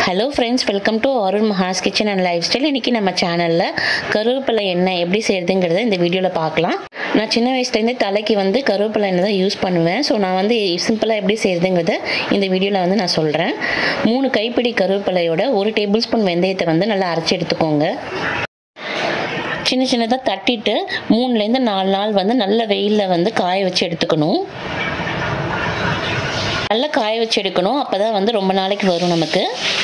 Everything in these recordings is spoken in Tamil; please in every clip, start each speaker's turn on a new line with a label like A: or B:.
A: hello friends welcome to Arun Mahas kitchen and lifestyle இன்றைக்கி நம்ம சேனலில் கருவேப்பிலை எண்ணெய் எப்படி செய்கிறதுங்கிறத இந்த வீடியோவில் பார்க்கலாம் நான் சின்ன வயசுலேருந்தே தலைக்கு வந்து கருவேப்பிலை எண்ணெய் தான் யூஸ் பண்ணுவேன் ஸோ நான் வந்து சிம்பிளாக எப்படி செய்கிறதுங்கிறத இந்த வீடியோவில் வந்து நான் சொல்கிறேன் மூணு கைப்பிடி கருவேப்பிலையோட ஒரு டேபிள் ஸ்பூன் வெந்தயத்தை வந்து நல்லா அரைச்சி எடுத்துக்கோங்க சின்ன சின்னதாக தட்டிட்டு மூணுலேருந்து நாலு நாள் வந்து நல்ல வெயிலில் வந்து காய வச்சு எடுத்துக்கணும் நல்லா காய வச்சு எடுக்கணும் அப்போ தான் வந்து ரொம்ப நாளைக்கு வரும் நமக்கு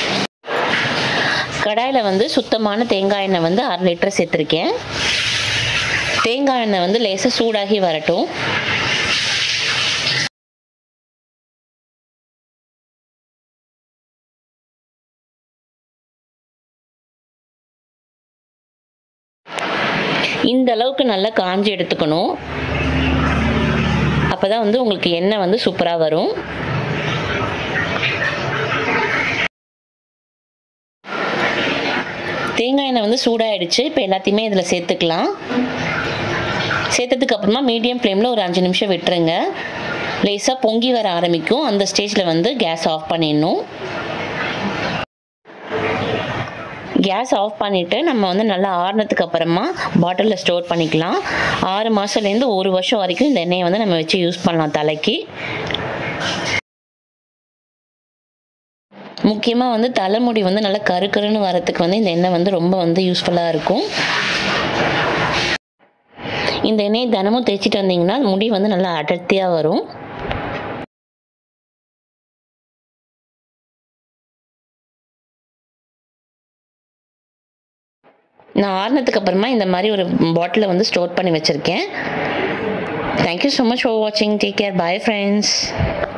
A: கடாயில் வந்து சுத்தமான தேங்காய் எண்ணெய் வந்து அரை லிட்டர் சேர்த்துருக்கேன் தேங்காய் எண்ணெய் வந்து லேசாக சூடாகி வரட்டும் இந்த அளவுக்கு நல்லா காஞ்சி எடுத்துக்கணும் அப்போ தான் வந்து உங்களுக்கு எண்ணெய் வந்து சூப்பராக வரும் தேங்காய் எண்ணெய் வந்து சூடாகிடுச்சு இப்போ எல்லாத்தையுமே இதில் சேர்த்துக்கலாம் சேர்த்ததுக்கு அப்புறமா மீடியம் ஃப்ளேமில் ஒரு அஞ்சு நிமிஷம் விட்டுருங்க லேசாக பொங்கி வர ஆரம்பிக்கும் அந்த ஸ்டேஜில் வந்து கேஸ் ஆஃப் பண்ணிடணும் கேஸ் ஆஃப் பண்ணிவிட்டு நம்ம வந்து நல்லா ஆறுனதுக்கு அப்புறமா பாட்டிலில் ஸ்டோர் பண்ணிக்கலாம் ஆறு மாதத்துலேருந்து ஒரு வருஷம் வரைக்கும் இந்த எண்ணெயை வந்து நம்ம வச்சு யூஸ் பண்ணலாம் தலைக்கு முக்கியமாக வந்து தலைமுடி வந்து நல்லா கருக்கருன்னு வரத்துக்கு வந்து இந்த எண்ணெய் வந்து ரொம்ப வந்து யூஸ்ஃபுல்லாக இருக்கும் இந்த எண்ணெயை தினமும் தேய்ச்சிட்டு வந்தீங்கன்னா முடி வந்து நல்லா அடர்த்தியாக வரும் நான் ஆறுனதுக்கு அப்புறமா இந்த மாதிரி ஒரு பாட்டிலை வந்து ஸ்டோர் பண்ணி வச்சுருக்கேன் தேங்க்யூ ஸோ மச் ஃபார் வாட்சிங் டேக் கேர் பாய் ஃப்ரெண்ட்ஸ்